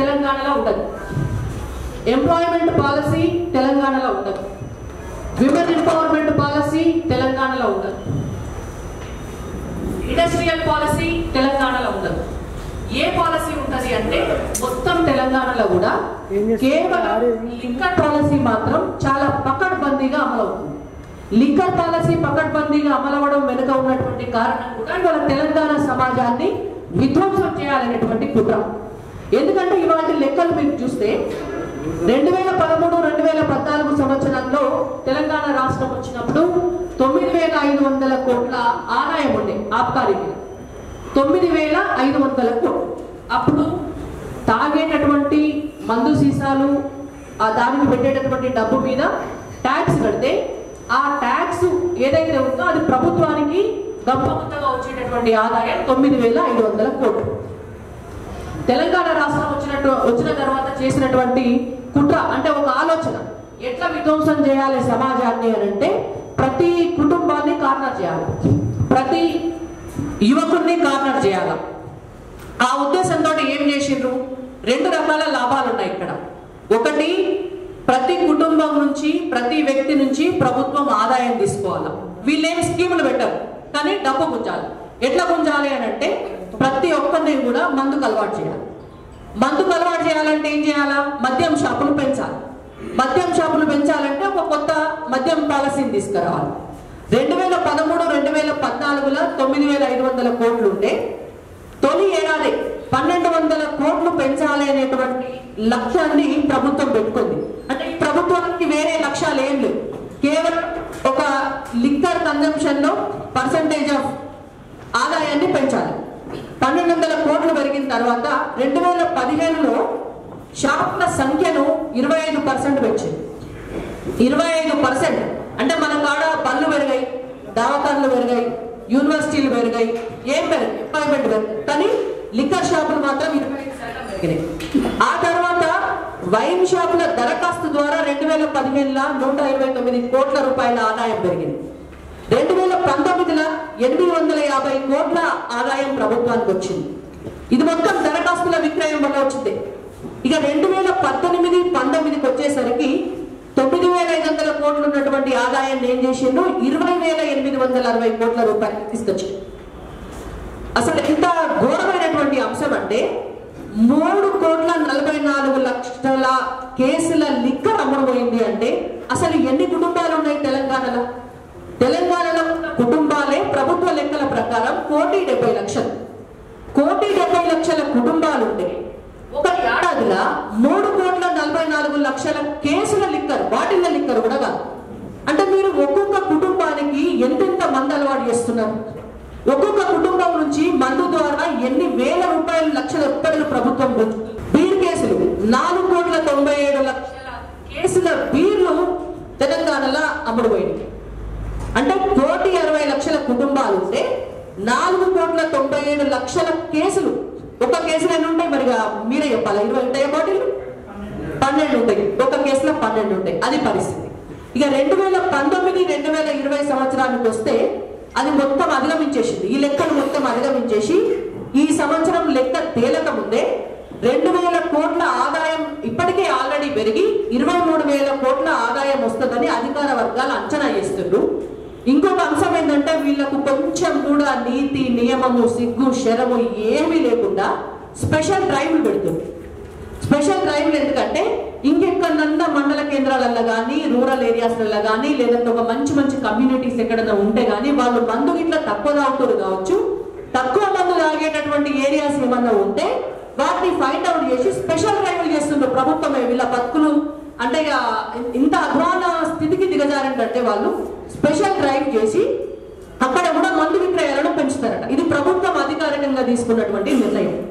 తెలంగాణలో ఉండదు employment policy తెలంగాణలో ఉండదు విమెన్ ఎంపవర్మెంట్ పాలసీ తెలంగాణలో ఉండదు ఇండస్ట్రియల్ పాలసీ తెలంగాణలో ఉండదు ఏ పాలసీ ఉంటది అంటే మొత్తం తెలంగాణలో కూడా కేవలం లిక్కర్ పాలసీ మాత్రం చాలా పకడ్బందీగా అమలవుతుంది లిక్కర్ పాలసీ పకడ్బందీగా అమలవడం వెనుక ఉన్నటువంటి కారణం కూడా ఇవాళ తెలంగాణ సమాజాన్ని విధ్వంసం చేయాలనేటువంటి కుట్ర ఎందుకంటే ఇవాళ లెక్కలు మీకు చూస్తే రెండు వేల పదమూడు రెండు వేల పద్నాలుగు సంవత్సరంలో తెలంగాణ రాష్ట్రం వచ్చినప్పుడు తొమ్మిది వేల ఐదు వందల కోట్ల ఆదాయం ఉండే ఆబ్కారీ మీద తొమ్మిది వేల ఐదు వందల కోట్లు అప్పుడు తాగేటటువంటి మందు సీసాలు ఆ దానికి పెట్టేటటువంటి డబ్బు మీద ట్యాక్స్ కడితే ఆ ట్యాక్స్ ఏదైతే ఉందో అది ప్రభుత్వానికి గంపగుత్తగా వచ్చేటటువంటి ఆదాయం తొమ్మిది వేల ఐదు వందల కోట్లు తెలంగాణ రాష్ట్రం వచ్చినట్టు వచ్చిన తర్వాత చేసినటువంటి కుట్ర అంటే ఒక ఆలోచన ఎట్లా విధ్వంసం చేయాలి సమాజాన్ని అని అంటే ప్రతి కుటుంబాన్ని కార్నర్ చేయాలి ప్రతి యువకుడిని కార్నర్ చేయాలి ఆ ఉద్దేశంతో ఏం చేసిండ్రు రెండు రకాల లాభాలు ఉన్నాయి ఇక్కడ ఒకటి ప్రతి కుటుంబం నుంచి ప్రతి వ్యక్తి నుంచి ప్రభుత్వం ఆదాయం తీసుకోవాలి వీళ్ళేం స్కీములు పెట్టరు కానీ డబ్బు గుంజాలి ఎట్లా గుంజాలి అని అంటే ప్రతి ఒక్కరిని కూడా మందుకు అలవాటు చేయాలి మందుకు అలవాటు చేయాలంటే ఏం చేయాలా మద్యం షాపులు పెంచాలి మద్యం షాపులు పెంచాలంటే ఒక కొత్త మద్యం పాలసీని తీసుకురావాలి రెండు వేల పదమూడు రెండు వేల పద్నాలుగులో తొమ్మిది వేల ఐదు వందల కోట్లు ఉంటే తొలి ఏడాది పన్నెండు వందల కోట్లు పెంచాలి అనేటువంటి లక్ష్యాన్ని ప్రభుత్వం పెట్టుకుంది అంటే ఈ ప్రభుత్వానికి వేరే లక్ష్యాలు ఏం లేవు కేవలం ఒక లిక్కర్ కన్జంప్షన్ లో పర్సంటేజ్ ఆఫ్ ఆదాయాన్ని పెంచాలి పన్నెండు వందల కోట్లు పెరిగిన తర్వాత రెండు వేల పదిహేనులో షాపుల సంఖ్యను ఇరవై ఐదు పర్సెంట్ పెంచింది ఇరవై ఐదు పర్సెంట్ అంటే మన కాడ బళ్ళు పెరిగాయి దవాఖాన్లు పెరిగాయి యూనివర్సిటీలు పెరిగాయి ఏం పెరిగాయి ఎంప్లాయ్మెంట్ పెరిగాయి కానీ లిక్కర్ షాపులు మాత్రం ఇరవై ఐదు శాతం పెరిగినాయి ఆ తర్వాత వైన్ షాపుల దరఖాస్తు ద్వారా రెండు వేల పదిహేనులో నూట ఇరవై తొమ్మిది కోట్ల రూపాయల ఆదాయం పెరిగింది రెండు వేల పంతొమ్మిదిలో ఎనిమిది వందల యాభై కోట్ల ఆదాయం ప్రభుత్వానికి వచ్చింది ఇది మొత్తం దరఖాస్తుల విక్రయం వల్ల వచ్చింది ఇక రెండు వేల పద్దెనిమిది పంతొమ్మిదికి వచ్చేసరికి తొమ్మిది వేల ఐదు వందల కోట్లు ఉన్నటువంటి ఆదాయాన్ని ఏం చేసిండు ఇరవై వేల ఎనిమిది వందల అరవై కోట్ల రూపాయలు తీసుకొచ్చింది అసలు ఎంత ఘోరమైనటువంటి అంశం అంటే మూడు కోట్ల నలభై నాలుగు లక్షల కేసుల లిక్కర్ అమ్ముడుపోయింది అంటే అసలు ఎన్ని కుటుంబాలు ఉన్నాయి తెలంగాణలో తెలంగాణలో ఉన్న కుటుంబాలే ప్రభుత్వ లెక్కల ప్రకారం కోటి డెబ్బై లక్షలు కోటి డెబ్బై లక్షల కుటుంబాలు ఉంటే ఒక ఏడాదిలో మూడు కోట్ల నలభై నాలుగు లక్షల కేసుల లిక్కర్ బాటిల్ల లిక్కర్ కూడా కాదు అంటే మీరు ఒక్కొక్క కుటుంబానికి ఎంతెంత మంది అలవాటు చేస్తున్నారు ఒక్కొక్క కుటుంబం నుంచి మందు ద్వారా ఎన్ని వేల రూపాయలు లక్షల రూపాయలు ప్రభుత్వం గుంజుతుంది. బీర్ కేసులు నాలుగు కోట్ల తొంభై ఏడు లక్షల కేసుల బీర్లు తెలంగాణలో అమ్ముడుపోయినాయి అంటే కోటి అరవై లక్షల కుటుంబాలు ఉంటే నాలుగు కోట్ల తొంభై ఏడు లక్షల కేసులు ఒక కేసులు ఎన్ని ఉంటాయి మరి మీరే చెప్పాలి ఇరవై ఉంటాయా బాటిల్ పన్నెండు ఉంటాయి ఒక కేసులో పన్నెండు ఉంటాయి అది పరిస్థితి ఇక రెండు వేల పంతొమ్మిది రెండు వేల ఇరవై సంవత్సరానికి వస్తే అది మొత్తం అధిగమించేసింది ఈ లెక్కలు మొత్తం అధిగమించేసి ఈ సంవత్సరం లెక్క తేలక ముందే రెండు వేల కోట్ల ఆదాయం ఇప్పటికే ఆల్రెడీ పెరిగి ఇరవై మూడు వేల కోట్ల ఆదాయం వస్తుందని అధికార వర్గాలు అంచనా చేస్తుండ్రు ఇంకొక అంశం ఏంటంటే వీళ్ళకు కొంచెం కూడా నీతి నియమము సిగ్గు శరము ఏమీ లేకుండా స్పెషల్ డ్రైవ్లు పెడుతుంది స్పెషల్ డ్రైవ్లు ఎందుకంటే ఇంకెక్కడన్నా మండల కేంద్రాలలో కానీ రూరల్ ఏరియాస్లలో కానీ లేదంటే ఒక మంచి మంచి కమ్యూనిటీస్ ఎక్కడైనా ఉంటే కానీ వాళ్ళు మందు ఇట్లా తక్కువ తాగుతారు కావచ్చు తక్కువ మందు తాగేటటువంటి ఏరియాస్ ఏమన్నా ఉంటే వాటిని ఫైండ్ అవుట్ చేసి స్పెషల్ డ్రైవ్లు చేస్తున్నారు ప్రభుత్వమే వీళ్ళ బతుకులు అంటే ఇక ఇంత అధ్వాన స్థితికి దిగజారంటే వాళ్ళు స్పెషల్ డ్రైవ్ చేసి అక్కడ కూడా మందు విక్రయాలను పెంచుతారట ఇది ప్రభుత్వం అధికారికంగా తీసుకున్నటువంటి నిర్ణయం